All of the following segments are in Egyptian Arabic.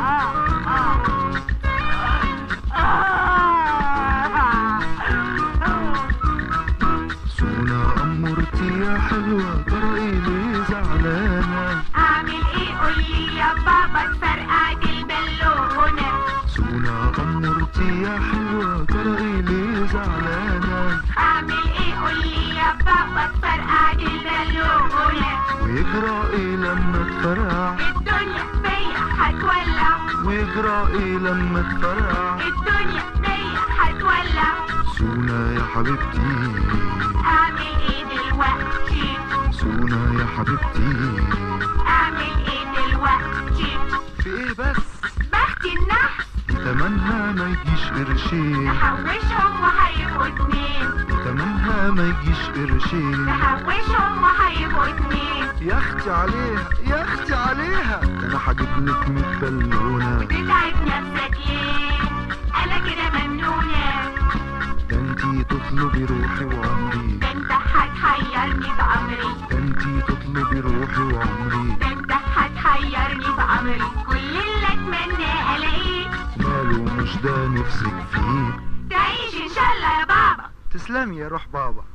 سونا أمورتي يا حلوة ترى إيه ليه زعلانة اعمل ايه قولي يا بابا تفرقع دي البالونة سونا أمورتي يا حلوة ترى إيه ليه زعلانة اعمل ايه قولي يا بابا تفرقع دي البالونة ويجرى إيه لما تفرقع الدنيا بيا هتولع ويجرى إيه لما تفرقع الدنيا بيا هتولع سونا يا حبيبتي اعمل ايه دلوقتي سونا يا حبيبتي اعمل ايه دلوقتي في إيه بس بختي النحس تمنها ما يجيش قرشين نحوشهم وهيبقوا اتنين تمنها ما يجيش قرشين نحوشهم وهيبقوا اتنين يا اختي عليها يا اختي عليها ده انا هجيب لك 100 بالونه بتتعب نفسك ليه انا كده ممنونة ده انتي تطلبي روحي وعمري ده انت هتحيرني بأمري ده انتي تطلبي روحي وعمري ده انت هتحيرني بأمري كل اللي اتمنى الاقيه ماله مش ده نفسك فيه تعيش ان شاء الله يا بابا تسلمي يا روح بابا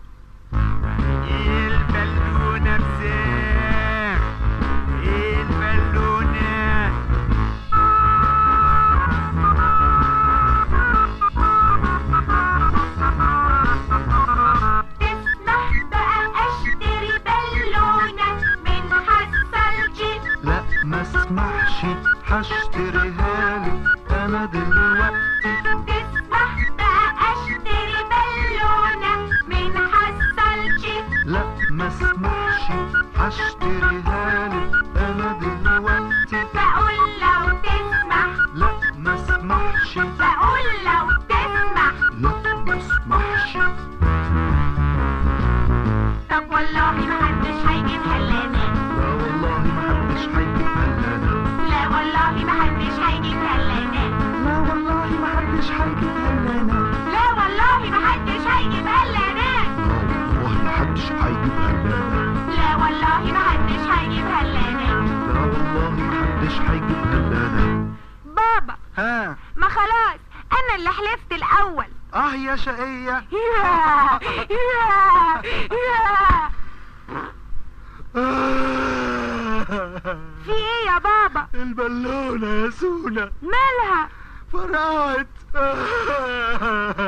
البالونة بساع البالونة تسمح بقى اشتري بالونة من حصلتي لا ما اسمحش هشتريها لك انا دلوقتي تسمح بقى اشتري بالونة من حصلتي لا ما اسمحش هشتريها لك انا دلوقتي بقول لو تسمح لا ما اسمحش بقول لو تسمح لا ما اسمحش طب والله ما حدش هيجيبها لنا لا والله ما حدش هيجيبها لنا لا والله ما حدش هيجيبها لنا لا والله ما حدش هيجيبها لنا لا والله ما حدش هيجيبها لنا لا والله ما حدش هيجيبها لنا لا والله ما حدش هيجيبها لنا لا والله ما حدش هيجيبها لنا بابا ها ما خلاص انا اللي حلفت الاول اه يا شقية يا يا يا في ايه يا بابا البالونة يا سونا مالها فرقعت